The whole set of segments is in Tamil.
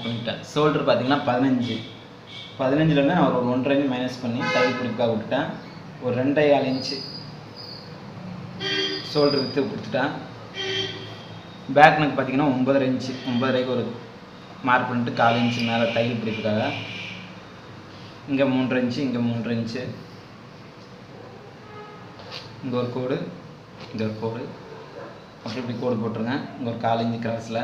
பண்ணிட்டேன் ஷோல்டர் பார்த்தீங்கன்னா பதினஞ்சு பதினஞ்சுலேருந்து நான் ஒரு ஒன்றரை இன்ச் மைனஸ் பண்ணி தையல் பிடிப்பாக விட்டுட்டேன் ஒரு ரெண்டே கால் இன்ச்சு ஷோல்டர் வித்து கொடுத்துட்டேன் பேக் நெக் பார்த்தீங்கன்னா ஒன்பதரை இன்ச்சு ஒன்பதரைக்கு ஒரு மார்க் பண்ணிட்டு கால் இன்ச்சு மேலே தையல் பிடிப்புக்காக இங்கே மூன்றரை இன்ச்சு இங்கே மூன்றரை இன்ச்சு இங்கே ஒரு கோடு இங்கே ஒரு கோடு அப்படி இப்படி கோடு போட்டுருங்க இங்கே ஒரு கால் இன்ச்சு கிராஸில்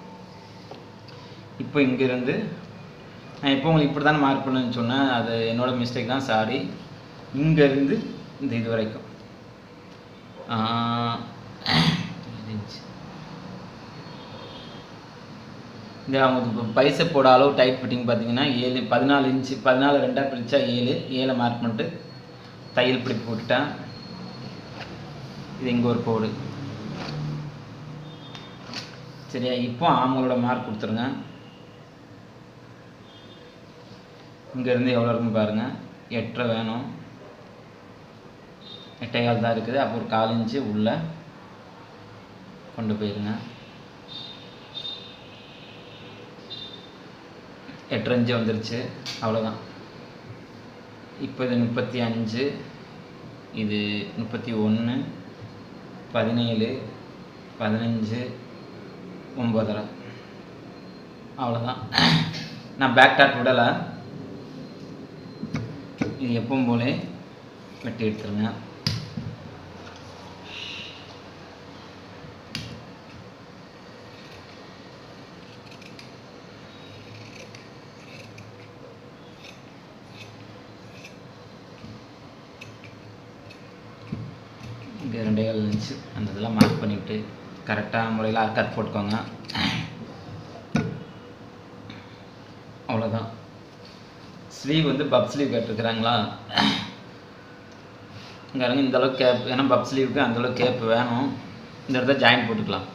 இப்போ இங்கேருந்து நான் இப்போ உங்களுக்கு இப்படி தான் மார்க் பண்ணுன்னு சொன்னேன் அது என்னோட மிஸ்டேக் தான் சாரி இங்கேருந்து இந்த இது வரைக்கும் ஆஹ், இது இன்ச்சு. இந்த அவங்க பைசப்போட அளவு டைட் ஃபிட்டிங் பார்த்தீங்கன்னா ஏழு பதினாலு இன்ச்சு பதினாலு ரெண்டாக பிரித்தா ஏழு ஏழை மார்க் பண்ணிட்டு தையல் பிடிப்பு போட்டுட்டேன் இது இங்கே ஒரு கோடு சரியா இப்போ ஆமங்களோட மார்க் கொடுத்துருங்க இங்கேருந்து எவ்வளோ இருக்குன்னு பாருங்கள் எட்டரை வேணும் எட்டைகால் தான் இருக்குது அப்போ ஒரு கால் இன்ச்சு உள்ளே கொண்டு போயிருங்க எட்டரை இன்ச்சு வந்துருச்சு அவ்வளோதான் இப்போ இது முப்பத்தி அஞ்சு இது முப்பத்தி ஒன்று பதினேழு பதினஞ்சு ஒம்பதரை அவ்வளோதான் நான் பேக் டாட் விடலை இது எப்பவும் போல வெட்டி எடுத்துருங்க இங்கே ரெண்டே கால் இருந்துச்சு அந்த இதெல்லாம் மார்க் பண்ணிவிட்டு கரெக்டான முறையில் கட் போட்டுக்கோங்க அவ்வளோதான் ஸ்லீவ் வந்து பப் ஸ்லீவ் கேட்டிருக்கிறாங்களா இங்கே இறங்கி இந்த அளவுக்கு கேப் ஏன்னா பப் ஸ்லீவுக்கு அந்த அளவுக்கு கேப் வேணும் இந்த இடத்துல ஜாயின் போட்டுக்கலாம்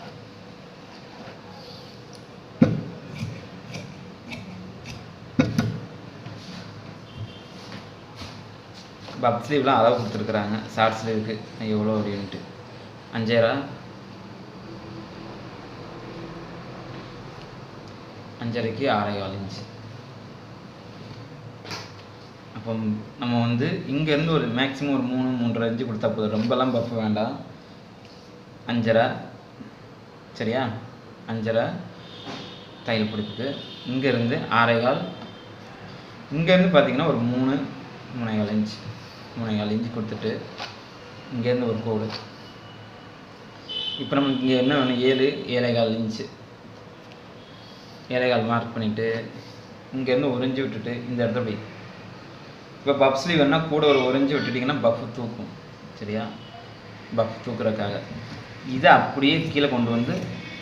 பப் ஸ்லீவ்லாம் அளவு கொடுத்துருக்குறாங்க ஷார்ட் ஸ்லீவுக்கு எவ்வளோ அப்படின்ட்டு அஞ்சாயிரம் அஞ்சரைக்கு ஆறே கால் இன்ச்சு அப்போ நம்ம வந்து இங்கேருந்து ஒரு மேக்ஸிமம் ஒரு மூணு மூன்றரை இன்ச்சு கொடுத்தா போதும் ரொம்பலாம் பஃப் வேண்டாம் அஞ்சரை சரியா அஞ்சரை தையல் பிடிப்புக்கு இங்கேருந்து ஆறே கால் இங்கேருந்து பார்த்தீங்கன்னா ஒரு மூணு மூணே கால் இன்ச்சு மூணே கால் இன்ச்சு கொடுத்துட்டு இங்கேருந்து ஒரு கோடு இப்போ நமக்கு இங்கே என்ன வேணும் ஏழு ஏழே கால் இன்ச்சு ஏழே கால் மார்க் பண்ணிவிட்டு இங்கேருந்து ஒரு இன்ச்சு விட்டுட்டு இந்த இடத்துல போய் இப்போ பஃப் ஸ்லீவ் வேணால் கூட ஒரு ஒரு இன்ச்சு விட்டுட்டிங்கன்னா பஃப் தூக்கும் சரியா பஃப் தூக்குறதுக்காக இதை அப்படியே கீழே கொண்டு வந்து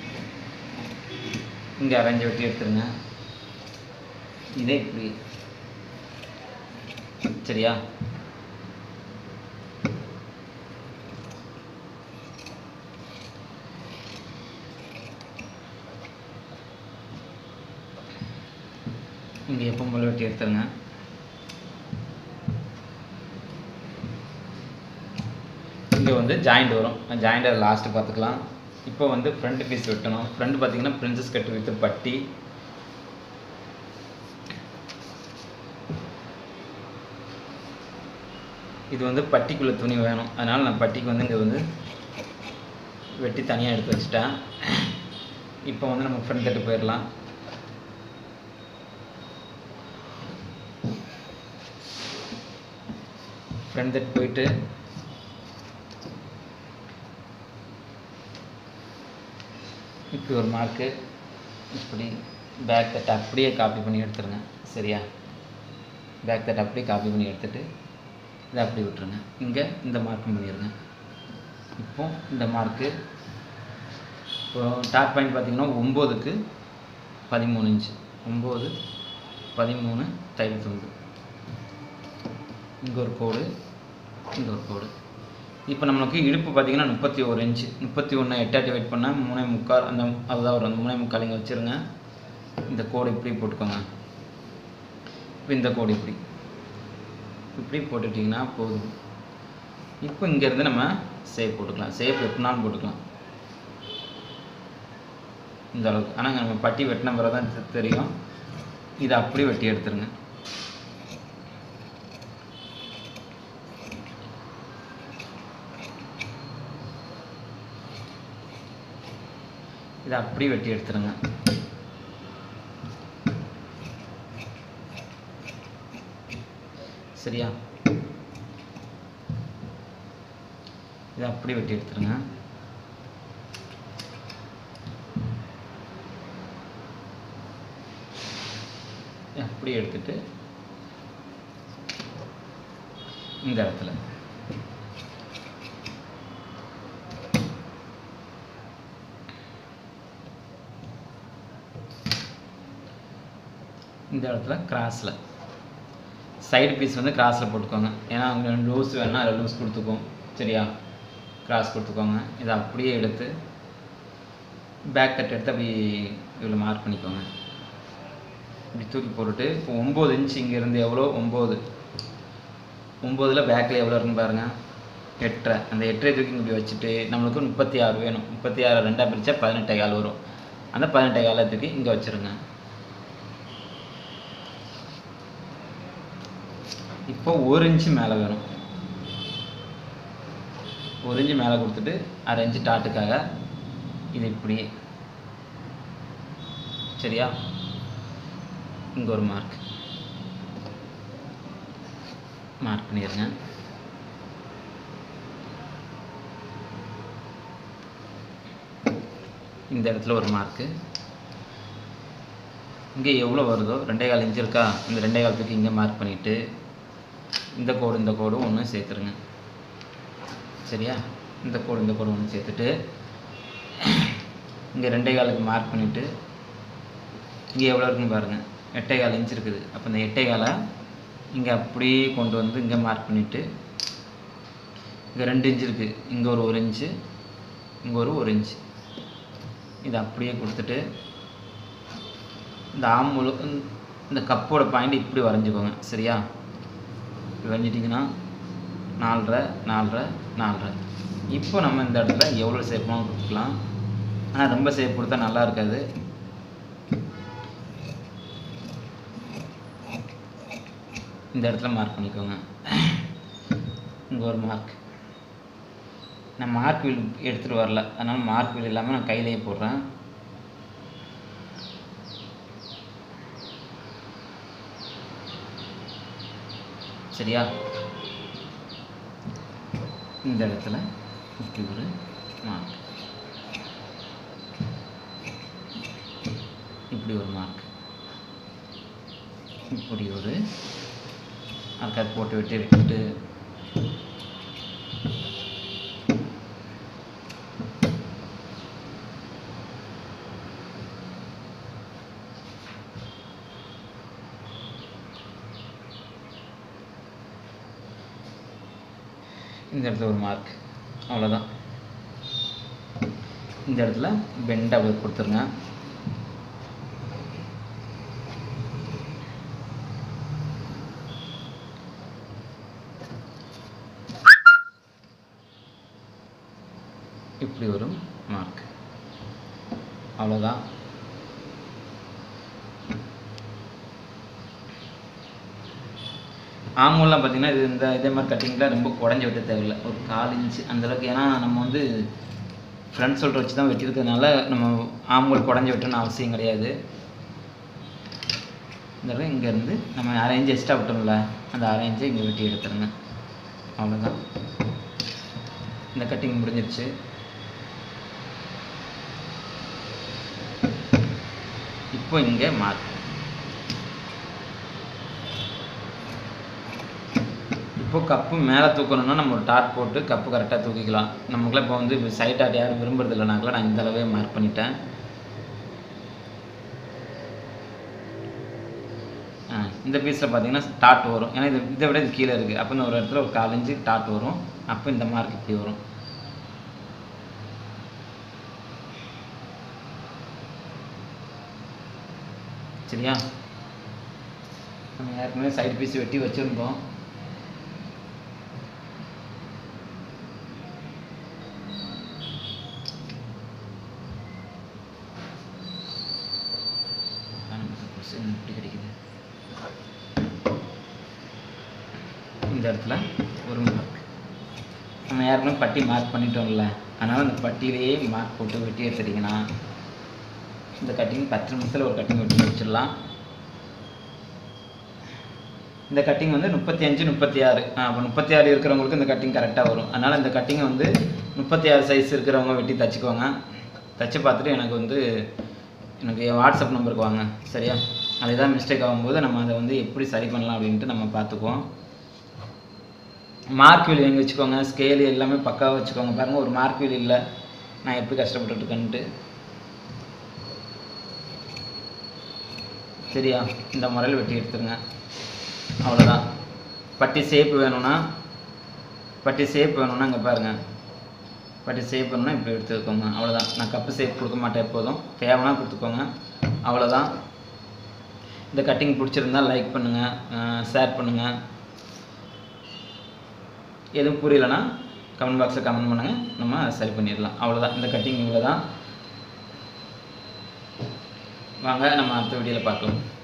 இங்கே அரைஞ்சி வெட்டி எடுத்துருங்க இதே இப்படி சரியா இங்கே எப்போ போல வெட்டி எடுத்துருங்க இங்கே வந்து ஜாயிண்ட் வரும் ஜாயிண்ட் அது லாஸ்ட்டு பார்த்துக்கலாம் இப்போ வந்து ஃப்ரண்ட் பீஸ் வெட்டணும் ஃப்ரண்ட் பார்த்தீங்கன்னா பிரின்சஸ் கட் வித் பட்டி இது வந்து பட்டிக்குள்ள துணி வேணும் அதனால் நான் பட்டிக்கு வந்து இங்கே வந்து வெட்டி தனியாக எடுத்து வச்சுட்டேன் இப்போ வந்து நம்ம ஃப்ரண்ட் தட்டு போயிடலாம் ஃப்ரண்ட் தட்டு போயிட்டு இப்படி ஒரு மார்க்கு இப்படி பேக் தட்டை அப்படியே காப்பி பண்ணி எடுத்துருங்க சரியா பேக் தட்டை அப்படியே காப்பி பண்ணி எடுத்துட்டு இதை அப்படி விட்டுருங்க இங்கே இந்த மார்க்கும் பண்ணிடுங்க இப்போ இந்த மார்க்கு இப்போ டாப் பாயிண்ட் பார்த்தீங்கன்னா ஒம்போதுக்கு பதிமூணு இன்ச்சு ஒம்பது பதிமூணு தையல் துண்டு இங்கே ஒரு கோடு இங்கே ஒரு கோடு இப்போ நம்மளுக்கு இடுப்பு பார்த்தீங்கன்னா முப்பத்தி ஒரு இன்ச்சு முப்பத்தி ஒன்று எட்டாட்டி வெயிட் பண்ணால் மூணே முக்கால் அந்த அதுதான் வரும் அந்த மூணே முக்கால் இங்கே வச்சுருங்க இந்த கோடு இப்படி போட்டுக்கோங்க இப்போ இந்த கோடு இப்படி இப்படி போட்டுட்டிங்கன்னா போதும் இப்போ இங்கேருந்து நம்ம சேப் போட்டுக்கலாம் சேப் எப்படினாலும் போட்டுக்கலாம் இந்த அளவுக்கு ஆனால் நம்ம பட்டி வெட்டின பிறகு தான் தெ- தெரியும் இதை அப்படியே வெட்டி எடுத்துருங்க இதை அப்படியே வெட்டி எடுத்துருங்க சரியா இதை அப்படியே வெட்டி எடுத்துருங்க இதை அப்படியே எடுத்துட்டு இந்த இடத்துல இந்த இடத்துல கிராஸில் சைடு பீஸ் வந்து கிராஸில் போட்டுக்கோங்க ஏன்னா அவங்க லூஸ் வேணால் அதில் லூஸ் கொடுத்துக்கும் சரியா கிராஸ் கொடுத்துக்கோங்க இதை அப்படியே எடுத்து பேக் கட் எடுத்து அப்படி இவ்வளோ மார்க் பண்ணிக்கோங்க இப்படி தூக்கி போட்டுட்டு இப்போ ஒம்பது இன்ச் இங்கேருந்து எவ்வளோ ஒம்பது ஒம்போதில் பேக்கில் எவ்வளோ இருக்குன்னு பாருங்கள் எட்டரை அந்த எட்டரை தூக்கி இப்படி வச்சுட்டு நம்மளுக்கு முப்பத்தி ஆறு வேணும் முப்பத்தி ஆறு ரெண்டாக பிரித்தா பதினெட்டை கால் வரும் அந்த பதினெட்டை காலை தூக்கி இங்கே வச்சுருங்க இப்போ ஒரு இன்ச்சு மேலே வேணும் ஒரு இன்ச்சு மேலே கொடுத்துட்டு அரை இன்ச்சு டாட்டுக்காக இது இப்படியே சரியா இங்கே ஒரு மார்க் மார்க் பண்ணிடுங்க இந்த இடத்துல ஒரு மார்க்கு இங்கே எவ்வளோ வருதோ ரெண்டே கால் இன்ச்சு இருக்கா இந்த ரெண்டே காலத்துக்கு இங்கே மார்க் பண்ணிவிட்டு இந்த கோடு இந்த கோடு ஒன்று சேர்த்துருங்க சரியா இந்த கோடு இந்த கோடு ஒன்று சேர்த்துட்டு இங்கே ரெண்டே காலுக்கு மார்க் பண்ணிவிட்டு இங்கே எவ்வளோ இருக்குன்னு பாருங்கள் எட்டே கால் இன்ச் இருக்குது அப்போ இந்த எட்டே காலை இங்கே அப்படியே கொண்டு வந்து இங்கே மார்க் பண்ணிவிட்டு இங்கே ரெண்டு இன்ச் இருக்குது இங்கே ஒரு ஒரு இன்ச்சு இங்கே ஒரு ஒரு இன்ச்சு இதை அப்படியே கொடுத்துட்டு இந்த ஆம்புல இந்த கப்போட பாயிண்ட் இப்படி வரைஞ்சிக்கோங்க சரியா இப்படி வரைஞ்சிட்டிங்கன்னா நாலரை நாலரை நாலரை இப்போ நம்ம இந்த இடத்துல எவ்வளோ சேர்ப்போம் கொடுத்துக்கலாம் ஆனால் ரொம்ப சேப் கொடுத்தா நல்லா இருக்காது இந்த இடத்துல மார்க் பண்ணிக்கோங்க இங்கே ஒரு மார்க் நான் மார்க் வீல் எடுத்துகிட்டு வரல அதனால் மார்க் வீல் இல்லாமல் நான் கையிலேயே போடுறேன் சரியா இந்த இடத்துல இப்படி ஒரு மார்க் இப்படி ஒரு மார்க் இப்படி ஒரு அதுக்காக போட்டு விட்டு விட்டுட்டு இந்த இடத்துல ஒரு மார்க் அவ்வளோதான் இந்த இடத்துல பெண்டாக கொடுத்துருங்க இப்படி ஒரு மார்க் அவ்வளோதான் ஆமூலாம் பார்த்தீங்கன்னா இது இந்த இதே மாதிரி கட்டிங்லாம் ரொம்ப குடஞ்சி வெட்ட தேவையில்லை ஒரு கால் இன்ச்சு அந்தளவுக்கு ஏன்னா நம்ம வந்து ஃப்ரண்ட் ஷோல்டர் வச்சு தான் வெட்டியிருக்கிறதுனால நம்ம ஆம்பூல் குடஞ்சி வெட்டணும்னு அவசியம் கிடையாது இந்த இடத்துல இங்கேருந்து நம்ம அரை இன்ச்சு எக்ஸ்ட்ரா விட்டோம்ல அந்த அரை இன்ச்சை இங்கே வெட்டி எடுத்துருங்க அவ்வளோதான் இந்த கட்டிங் முடிஞ்சிருச்சு இப்போ இங்கே மார்க் இப்போ கப்பு மேலே தூக்கணும்னா நம்ம ஒரு டாட் போட்டு கப்பு கரெக்டாக தூக்கிக்கலாம் நமக்குலாம் இப்போ வந்து சைட் டாட் யாரும் விரும்புறது இல்லைனாக்கல நான் இந்த அளவே மார்க் பண்ணிட்டேன் ஆ, இந்த பீஸில் பார்த்தீங்கன்னா டாட் வரும் ஏன்னா இது இதை விட இது கீழே இருக்குது அப்போ இந்த ஒரு இடத்துல ஒரு கால் இன்ச்சு டாட் வரும் அப்போ இந்த மார்க் இப்படி வரும் சரியா நம்ம ஏற்கனவே சைடு பீஸ் வெட்டி வச்சுருந்தோம் சரி, இப்படி கிடைக்குது இந்த இடத்துல ஒரு மார்க் நம்ம ஏற்கனவே பட்டி மார்க் பண்ணிட்டோம்ல அதனால் அந்த பட்டியிலேயே மார்க் போட்டு வெட்டி எடுத்துட்டிங்கன்னா இந்த கட்டிங் பத்து நிமிஷத்தில் ஒரு கட்டிங் வெட்டி முடிச்சிடலாம் இந்த கட்டிங் வந்து முப்பத்தி அஞ்சு முப்பத்தி ஆறு அப்போ முப்பத்தி ஆறு இருக்கிறவங்களுக்கு இந்த கட்டிங் கரெக்டாக வரும் அதனால் இந்த கட்டிங்கை வந்து முப்பத்தி ஆறு சைஸ் இருக்கிறவங்க வெட்டி தச்சுக்கோங்க தச்சு பார்த்துட்டு எனக்கு வந்து எனக்கு என் வாட்ஸ்அப் நம்பருக்கு வாங்க சரியா அது ஏதாவது மிஸ்டேக் ஆகும்போது நம்ம அதை வந்து எப்படி சரி பண்ணலாம் அப்படின்ட்டு நம்ம பார்த்துக்குவோம் மார்க் வீல் வாங்கி வச்சுக்கோங்க ஸ்கேலு எல்லாமே பக்காவாக வச்சுக்கோங்க பாருங்கள் ஒரு மார்க் வீல் இல்லை நான் எப்படி கஷ்டப்பட்டுட்டு இருக்கேன்ட்டு சரியா இந்த முறையில் வெட்டி எடுத்துருங்க அவ்வளோதான் பட்டி ஷேப் வேணும்னா பட்டி ஷேப் வேணும்னா இங்கே பாருங்கள் பட்டி ஷேப் வேணும்னா இப்படி எடுத்துக்கோங்க அவ்வளோதான் நான் கப்பு ஷேப் கொடுக்க மாட்டேன் எப்போதும் தேவைன்னா கொடுத்துக்கோங்க அவ்வளோதான் இந்த கட்டிங் பிடிச்சிருந்தா லைக் பண்ணுங்கள் ஷேர் பண்ணுங்கள் எதுவும் புரியலனா கமெண்ட் பாக்ஸில் கமெண்ட் பண்ணுங்கள் நம்ம சரி பண்ணிடலாம் அவ்வளோதான் இந்த கட்டிங் இவ்வளோ தான் வாங்க நம்ம அடுத்த வீடியோவில் பார்க்கலாம்